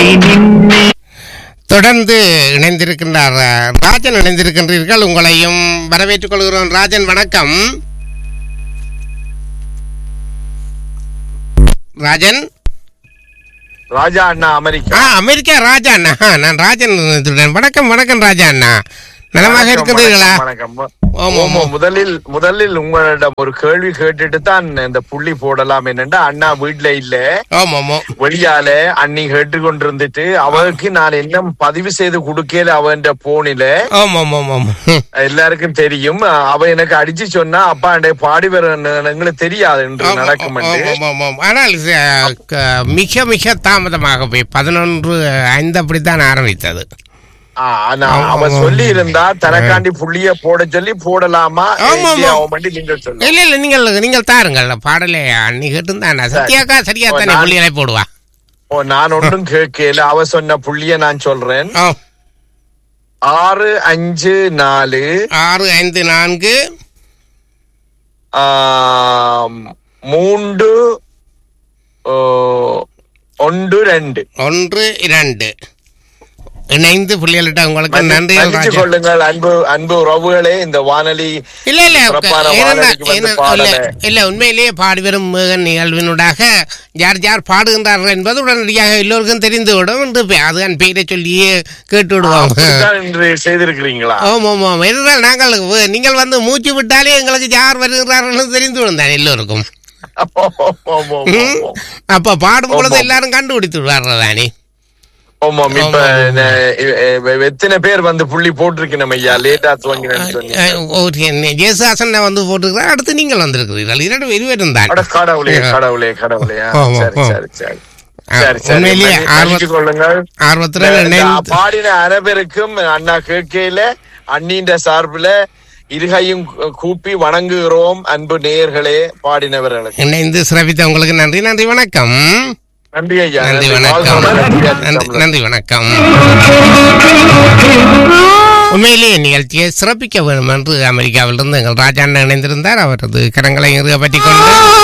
நின்னே தொடர்ந்து இணைந்திருக்கின்றார் அஹ், ராஜன் இணைந்திருக்கின்றீர்கள் உங்களையும் வரவேற்றுக் கொள்கிறோம் ராஜன் வணக்கம் ராஜன் ராஜா அண்ணா அமெரிக்கா ஆ அமெரிக்கா ராஜா அண்ணா ஆ, நான் ராஜன் இதுடன். வணக்கம் வணக்கம் ராஜா அண்ணா நலமாக வணக்கம், இருக்கிறீர்களா வணக்கம், வணக்கம் ஆமா, ஆமா, ஆமா. முதலில் முதலில் உங்களிடம் ஒரு கேள்வி கேட்டுட்டு தான் இந்த புள்ளி போடலாம் என்னண்டா அண்ணா வீட்ல இல்ல ஆமா ஆமா வெளியால அண்ணி கேட்டு கொண்டிருந்துட்டு அவருக்கு நான் இன்னும் பதிவு செய்து கொடுக்கல அவன் போனில ஆமா ஆமா ஆமா ஆமா ம். எல்லாருக்கும் தெரியும் அவ எனக்கு அடிச்சு சொன்னா அப்பா என்கிட்ட பாடி வர எங்களுக்கு தெரியாது என்று ஆமா, நடக்கும் ஆமா, ஆமா, ஆமா. ஆனால் இது, அஹ், க- மிக மிக தாமதமாக போய் பதினொன்று ஐந்து அப்படித்தான் ஆரம்பித்தது ஆனா ஆமா, அவ ஆமா. சொல்லி இருந்தா தனக்காண்டி புள்ளிய போட சொல்லி போடலாமா ஆமா, இல்லையா, ஆமா. அவன் மட்டும் நீங்கள் சொல்லுங்க இல்ல இல்ல நீங்கள் நீங்கள் தாருங்கள் பாடலே அன்னி கேட்டுந்தான் சத்யாக்கா சரியா தானே நான்- புள்ளிகளை போடுவா ஓ நான் ஒன்றும் கேட்கல அவ சொன்ன புள்ளிய நான் சொல்றேன் ஓ ஆறு அஞ்சு நாலு ஆறு ஐந்து நான்கு ஆம், மூன்று ஓ, ஒன்று ரெண்டு ஒன்று இரண்டு இணைந்து புள்ளிகளிட்ட உங்களுக்கு நன்றிகள் மன்னிச்சு ராஜா கொள்ளுங்கள் அன்பு அன்பு உறவுகளே இந்த வானொலி இல்ல இல்ல சிறப்பான ஏனென்றால் வானொலிக்கு வந்து ஏனென்றால் பாடலை. இல்ல, இல்ல உண்மையிலேயே பாடி வரும் மேகன் நிகழ்வினூடாக யார் யார் பாடுகின்றார்கள் என்பது உடனடியாக எல்லோருக்கும் தெரிந்துவிடும் என்று பே- அதுதான் பெயரை சொல்லியே கேட்டு விடுவோம் அப்படித்தான் இன்று செய்திருக்கிறீங்களா ஆமாம் ஆமாம் என்றால் நாங்கள் வ- நீங்கள் வந்து மூச்சு விட்டாலே எங்களுக்கு யார் வருகிறார்கள் தெரிந்து விடும் தான் எல்லோருக்கும் ம்? அப்ப பாடும் பொழுது ஆமாம். எல்லாரும் கண்டுபிடித்து விடுவார்கள் தானே ஆமாம் இப்ப ஆமாம், ஆமாம். ந- எ- எ- எத்தனை பேர் வந்து புள்ளி போட்டிருக்கணும் ஐயா லேட்டா துவங்கினேன்னு சொல்லி அஹ், ஒரு என்ன, ஜேசுதாசன் வந்து போட்டுக்கிறார் அடுத்து நீங்கள் வந்திருக்கிறீர்கள் இரண்டு இருவரும் தான் அட கடவுளே கடவுளே கடவுளே ஆ, ஆமாம், சரி ஆமாம். சரி சரி ஆ, சரி சரி உண்மையிலேயே மன்னி- ஆர்வ- மன்னித்துக் கொள்ளுங்கள் ஆர்வத்துடன் இந்த இணைந்து பாடின அனைவருக்கும் அண்ணா கேட்கையில அண்ணின்ற சார்பில் இருகையும் கூ- கூப்பி வணங்குகிறோம் அன்பு நேயர்களே பாடினவர்களுக்கு இணைந்து சிறப்பித்த உங்களுக்கு நன்றி நன்றி வணக்கம் நன்றி ஐயா நன்றி நன்றி. வாழ்க வணக்கம் வளமுடன். நன்றி நன்றி வணக்கம் உண்மையிலேயே நிகழ்ச்சியை சிறப்பிக்க வேண்டும் என்று அமெரிக்காவிலிருந்து எங்கள் ராஜா அண்ணன் இணைந்திருந்தார் அவரது கரங்களை இறுக பற்றி கொண்டு